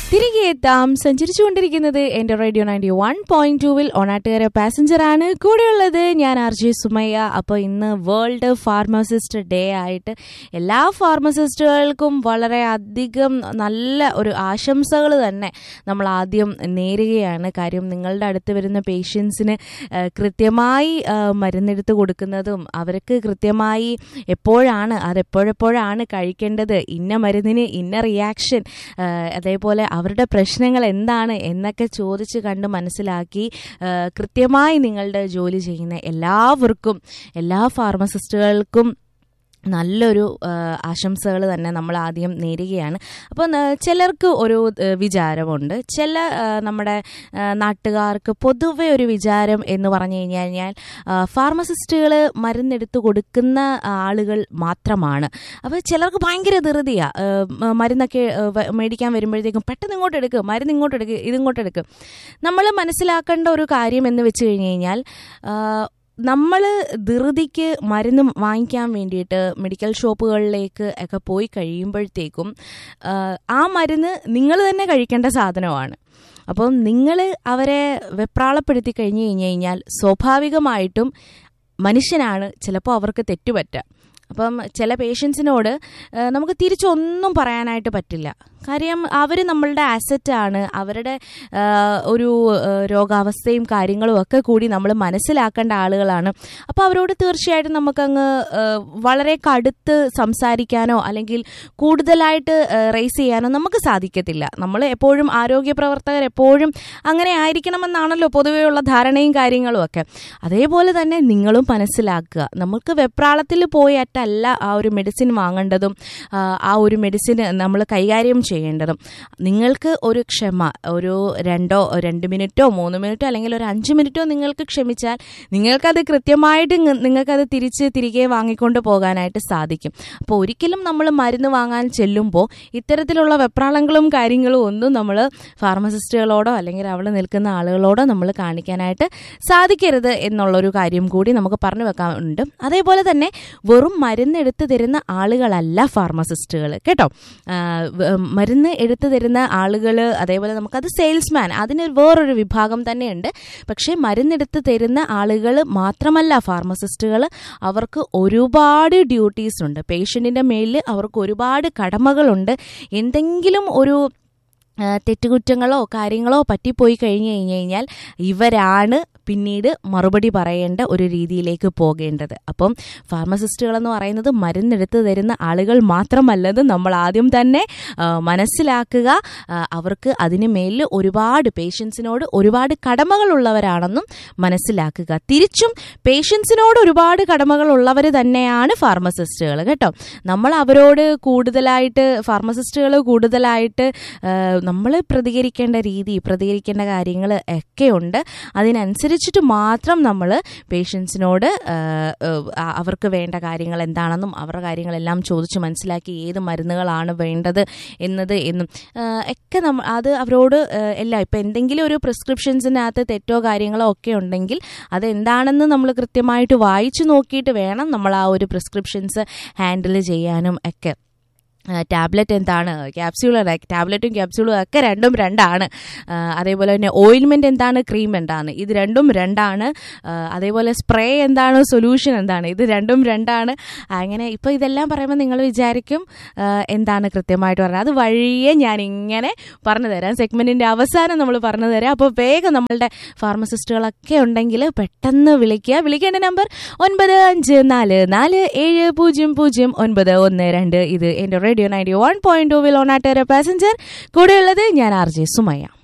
തിരികെ എത്താം സഞ്ചരിച്ചുകൊണ്ടിരിക്കുന്നത് എന്റെ റേഡിയോ നയൻറ്റി വൺ പോയിന്റ് ടൂവിൽ ഓണാട്ടുകാര പാസഞ്ചർ ആണ് കൂടെയുള്ളത് ഞാൻ ആർ ജെ സുമയ്യ അപ്പോൾ ഇന്ന് വേൾഡ് ഫാർമസിസ്റ്റ് ഡേ ആയിട്ട് എല്ലാ ഫാർമസിസ്റ്റുകൾക്കും വളരെ അധികം നല്ല ഒരു ആശംസകൾ തന്നെ നമ്മൾ ആദ്യം നേരുകയാണ് കാര്യം നിങ്ങളുടെ അടുത്ത് വരുന്ന പേഷ്യൻസിന് കൃത്യമായി ആ, മരുന്നെടുത്ത് കൊടുക്കുന്നതും അവർക്ക് കൃത്യമായി എപ്പോഴാണ് അത് എപ്പോഴെപ്പോഴാണ് കഴിക്കേണ്ടത് ഇന്ന മരുന്നിന് ഇന്ന റിയാക്ഷൻ അതേപോലെ അവരുടെ പ്രശ്നങ്ങൾ എന്താണ് എന്നൊക്കെ ചോദിച്ച് കണ്ട് മനസ്സിലാക്കി ആ, കൃത്യമായി നിങ്ങളുടെ ജോലി ചെയ്യുന്ന എല്ലാവർക്കും എല്ലാ ഫാർമസിസ്റ്റുകൾക്കും നല്ലൊരു ആശംസകൾ തന്നെ നമ്മൾ ആദ്യം നേരുകയാണ് അപ്പോൾ ചിലർക്ക് ഒരു ആ, വിചാരമുണ്ട് ചില ആ, നമ്മുടെ ആ, നാട്ടുകാർക്ക് പൊതുവെ ഒരു വിചാരം എന്ന് പറഞ്ഞു കഴിഞ്ഞു കഴിഞ്ഞാൽ ഫാർമസിസ്റ്റുകൾ മരുന്നെടുത്ത് കൊടുക്കുന്ന ആളുകൾ മാത്രമാണ് അപ്പോൾ ചിലർക്ക് ഭയങ്കര ധൃതിയാണ് മരുന്നൊക്കെ ആ, വ- മേടിക്കാൻ വരുമ്പോഴത്തേക്കും പെട്ടെന്ന് ഇങ്ങോട്ട് എടുക്കുക മരുന്ന് ഇങ്ങോട്ട് എടുക്കുക ഇതിങ്ങോട്ട് എടുക്കുക നമ്മൾ മനസ്സിലാക്കേണ്ട ഒരു കാര്യം എന്ന് വെച്ച് കഴിഞ്ഞ് കഴിഞ്ഞാൽ നമ്മൾ ധൃതിക്ക് മരുന്ന് വാങ്ങിക്കാൻ വേണ്ടിയിട്ട് മെഡിക്കൽ ഷോപ്പുകളിലേക്ക് ഒക്കെ പോയി കഴിയുമ്പോഴത്തേക്കും ആ, ആ മരുന്ന് നിങ്ങൾ തന്നെ കഴിക്കേണ്ട സാധനമാണ് അപ്പം നിങ്ങൾ അവരെ വെപ്രാളപ്പെടുത്തി കഴിഞ്ഞു കഴിഞ്ഞു കഴിഞ്ഞാൽ സ്വാഭാവികമായിട്ടും മനുഷ്യനാണ് ചിലപ്പോൾ അവർക്ക് തെറ്റുപറ്റുക അപ്പം ചില പേഷ്യൻസിനോട് ആ, നമുക്ക് തിരിച്ചൊന്നും പറയാനായിട്ട് പറ്റില്ല കാര്യം അവർ നമ്മളുടെ അസറ്റാണ് അവരുടെ ആ, ഒരു ആ, രോഗാവസ്ഥയും കാര്യങ്ങളും ഒക്കെ കൂടി നമ്മൾ മനസ്സിലാക്കേണ്ട ആളുകളാണ് അപ്പോൾ അവരോട് തീർച്ചയായിട്ടും നമുക്കങ്ങ് ആ, വളരെ കടുത്ത് സംസാരിക്കാനോ അല്ലെങ്കിൽ കൂടുതലായിട്ട് റേസ് ചെയ്യാനോ നമുക്ക് സാധിക്കത്തില്ല നമ്മൾ എപ്പോഴും ആരോഗ്യ പ്രവർത്തകർ എപ്പോഴും അങ്ങനെ ആയിരിക്കണമെന്നാണല്ലോ പൊതുവെയുള്ള ധാരണയും കാര്യങ്ങളും ഒക്കെ അതേപോലെ തന്നെ നിങ്ങളും മനസ്സിലാക്കുക നമുക്ക് വെപ്രാളത്തിൽ പോയിട്ടല്ല ആ ഒരു മെഡിസിൻ വാങ്ങേണ്ടതും ആ, ആ ഒരു മെഡിസിൻ നമ്മൾ കൈകാര്യം ചെയ്യേണ്ടതും നിങ്ങൾക്ക് ഒരു ക്ഷമ ഒരു രണ്ടോ രണ്ട് മിനിറ്റോ മൂന്ന് മിനിറ്റോ അല്ലെങ്കിൽ ഒരു അഞ്ച് മിനിറ്റോ നിങ്ങൾക്ക് ക്ഷമിച്ചാൽ നിങ്ങൾക്കത് കൃത്യമായിട്ട് ഇങ്ങ് നിങ്ങൾക്കത് തിരിച്ച് തിരികെ വാങ്ങിക്കൊണ്ട് പോകാനായിട്ട് സാധിക്കും അപ്പോൾ ഒരിക്കലും നമ്മൾ മരുന്ന് വാങ്ങാൻ ചെല്ലുമ്പോൾ ഇത്തരത്തിലുള്ള വെപ്രാളങ്ങളും കാര്യങ്ങളും ഒന്നും നമ്മൾ ഫാർമസിസ്റ്റുകളോടോ അല്ലെങ്കിൽ അവിടെ നിൽക്കുന്ന ആളുകളോടോ നമ്മൾ കാണിക്കാനായിട്ട് സാധിക്കരുത് എന്നുള്ളൊരു കാര്യം കൂടി നമുക്ക് പറഞ്ഞു വെക്കാനുണ്ട് അതേപോലെ തന്നെ വെറും മരുന്ന് എടുത്തു തരുന്ന ആളുകളല്ല ഫാർമസിസ്റ്റുകൾ കേട്ടോ ആ, വ- മരുന്ന് എടുത്തു തരുന്ന ആളുകൾ അതേപോലെ നമുക്കത് സെയിൽസ്മാൻ അതിന് വേറൊരു വിഭാഗം തന്നെയുണ്ട് പക്ഷേ മരുന്നെടുത്ത് തരുന്ന ആളുകൾ മാത്രമല്ല ഫാർമസിസ്റ്റുകൾ അവർക്ക് ഒരുപാട് ഡ്യൂട്ടീസ് ഉണ്ട് പേഷ്യൻറ്റിൻ്റെ മേലിൽ അവർക്ക് ഒരുപാട് കടമകളുണ്ട് എന്തെങ്കിലും ഒരു ആ, തെറ്റുകുറ്റങ്ങളോ കാര്യങ്ങളോ പറ്റിപ്പോയി കഴിഞ്ഞു കഴിഞ്ഞു കഴിഞ്ഞാൽ ഇവരാണ് പിന്നീട് മറുപടി പറയേണ്ട ഒരു രീതിയിലേക്ക് പോകേണ്ടത് അപ്പം ഫാർമസിസ്റ്റുകൾ എന്ന് പറയുന്നത് മരുന്നെടുത്ത് തരുന്ന ആളുകൾ മാത്രമല്ലെന്ന് നമ്മൾ ആദ്യം തന്നെ ആ, മനസ്സിലാക്കുക ആ, അവർക്ക് അതിന് മേലിൽ ഒരുപാട് പേഷ്യൻസിനോട് ഒരുപാട് കടമകളുള്ളവരാണെന്നും മനസ്സിലാക്കുക തിരിച്ചും പേഷ്യൻസിനോട് ഒരുപാട് കടമകളുള്ളവർ തന്നെയാണ് ഫാർമസിസ്റ്റുകൾ കേട്ടോ നമ്മൾ അവരോട് കൂടുതലായിട്ട് ഫാർമസിസ്റ്റുകൾ കൂടുതലായിട്ട് നമ്മൾ പ്രതികരിക്കേണ്ട രീതി പ്രതികരിക്കേണ്ട കാര്യങ്ങൾ ഒക്കെ ഉണ്ട് അതിനനുസരിച്ചിട്ട് മാത്രം നമ്മൾ പേഷ്യൻസിനോട് അവർക്ക് വേണ്ട കാര്യങ്ങൾ എന്താണെന്നും അവരുടെ കാര്യങ്ങളെല്ലാം ചോദിച്ച് മനസ്സിലാക്കി ഏത് മരുന്നുകളാണ് വേണ്ടത് എന്നത് എന്നും ആ, ഒക്കെ നമ്മൾ അത് അവരോട് ആ, എല്ലാം ഇപ്പം എന്തെങ്കിലും ഒരു പ്രിസ്ക്രിപ്ഷൻസിനകത്ത് തെറ്റോ കാര്യങ്ങളോ ഒക്കെ ഉണ്ടെങ്കിൽ അതെന്താണെന്ന് നമ്മൾ കൃത്യമായിട്ട് വായിച്ചു നോക്കിയിട്ട് വേണം നമ്മൾ ആ ഒരു പ്രിസ്ക്രിപ്ഷൻസ് ഹാൻഡിൽ ചെയ്യാനും ഒക്കെ ടാബ്ലറ്റ് എന്താണ് ക്യാപ്സ്യൂൾ ടാബ്ലറ്റും ക്യാപ്സ്യൂളും ഒക്കെ രണ്ടും രണ്ടാണ് ആ, അതേപോലെ തന്നെ ഓയിൽമെൻറ്റ് എന്താണ് ക്രീം എന്താണ് ഇത് രണ്ടും രണ്ടാണ് ആ, അതേപോലെ സ്പ്രേ എന്താണ് സൊല്യൂഷൻ എന്താണ് ഇത് രണ്ടും രണ്ടാണ് അങ്ങനെ ഇപ്പോൾ ഇതെല്ലാം പറയുമ്പോൾ നിങ്ങൾ വിചാരിക്കും ആ, എന്താണ് കൃത്യമായിട്ട് പറഞ്ഞത് അത് വഴിയെ ഞാൻ ഇങ്ങനെ പറഞ്ഞു തരാം സെഗ്മെൻറ്റിൻ്റെ അവസാനം നമ്മൾ പറഞ്ഞു തരാം അപ്പോൾ വേഗം നമ്മളുടെ ഫാർമസിസ്റ്റുകളൊക്കെ ഉണ്ടെങ്കിൽ പെട്ടെന്ന് വിളിക്കുക വിളിക്കേണ്ട നമ്പർ ഒൻപത് അഞ്ച് നാല് നാല് ഏഴ് പൂജ്യം പൂജ്യം ഒൻപത് ഒന്ന് രണ്ട് ഇത് എൻ്റെ radio ninety one point two വിൽ ഓണാട്ടേറെ പാസഞ്ചർ കൂടെയുള്ളത് ഞാൻ ആർ ജെ സുമയ്യ